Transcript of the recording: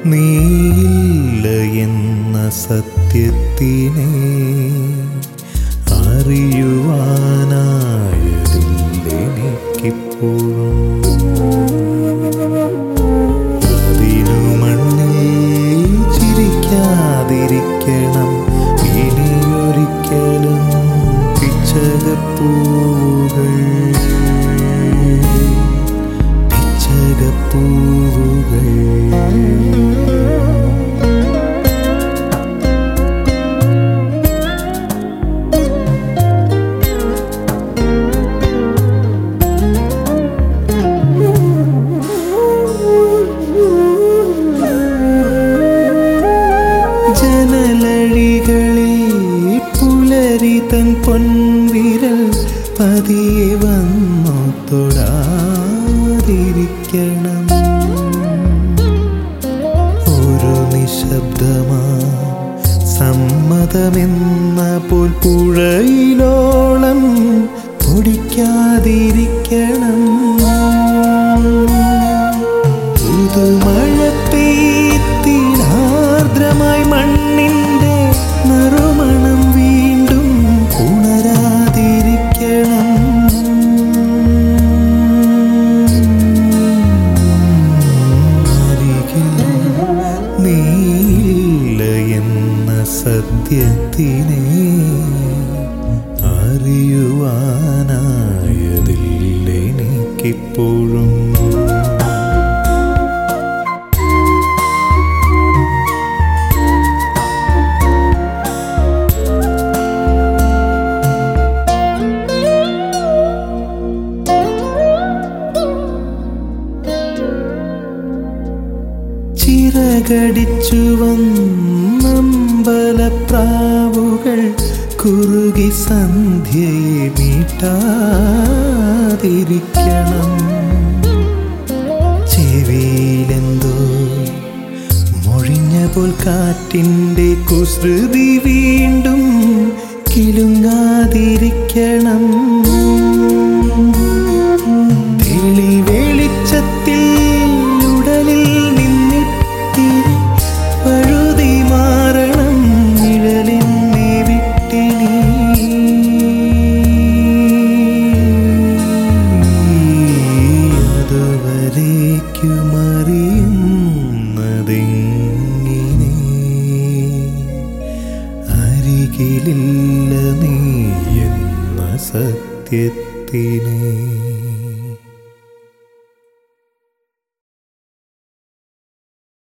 നീയില്ല എന്ന സത്യത്തിനെ അറിയുവാനായതില്ലെനിക്കിപ്പോഴും അതിനു മണ്ണിൽ ചിരിക്കാതിരിക്കണം ഇനിയൊരിക്കലും പിച്ചകപ്പൂവുകൾ പിച്ചകപ്പൂവുകൾ ജനലഴികളിൽ പുലരി തൻ പൊൻവിരൽ പതിയെ വന്നു തൊടാതിരിക്കണം ഒരു നിശബ്ദമാ സമ്മതമെന്ന പോൽ പുഴയിലോളം പൊടിക്കാതിരിക്കണം പുതുമഴ പെയ്ത്തിനാർദ്രമായി മണ്ണിൻ്റെ നറുമണം വീണ്ടും ഉണരാതിരിക്കണം അരികിൽ നീയില്ല എന്ന സത്യത്തിനെ അറിയുവാനായതില്ലെനിക്കിപ്പോഴും ചിറകടിച്ചു വന്നമ്പലപ്രാവുകൾ കുറുകി സന്ധ്യയെ മീട്ടാതിരിക്കണം ചെവിയിലെന്തോ മൊഴിഞ്ഞ പോൽ കാറ്റിൻ്റെ കുസൃതി വീണ്ടും കിലുങ്ങാതിരിക്കണം തെളി വെളിച്ചത്തിൽ ഉടലിൽ നിന്നിത്തിരി പഴുതി മാറണം നിഴലിനെ വിട്ടിനി അതുവരേക്കുമറിയുന്നതെങ്ങിനെ അരികിലില്ല നീ എന്ന സത്യത്തിനെ